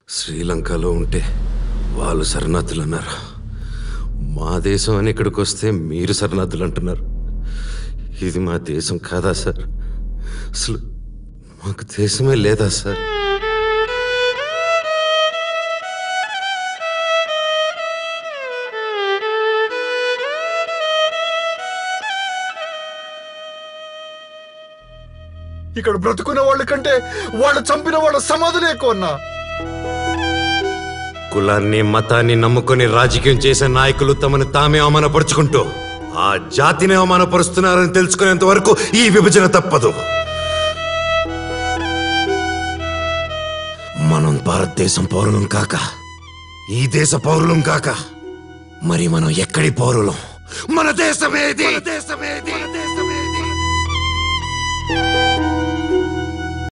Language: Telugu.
శ్రీలంకలో ఉంటే వాళ్ళు శరణార్థులు అన్నారు మా దేశం అని ఇక్కడికి వస్తే మీరు శరణార్థులు అంటున్నారు ఇది మా దేశం కాదా సార్ అసలు మాకు దేశమే లేదా సార్ ఇక్కడ బ్రతుకున్న వాళ్ళ కంటే వాళ్ళు చంపిన వాళ్ళ సమాధులే ఎక్కువ అన్నా కులాన్ని మతాన్ని నమ్ముకొని రాజకీయం చేసే నాయకులు తమను తామే అవమానపరుచుకుంటూ ఆ జాతిని అవమానపరుస్తున్నారని తెలుసుకునేంత వరకు ఈ విభజన తప్పదు మనం భారతదేశం పౌరులం కాక ఈ దేశ పౌరులం కాక మరి మనం ఎక్కడి పౌరులం మన దేశమేది మన దేశమేది మన దేశమేది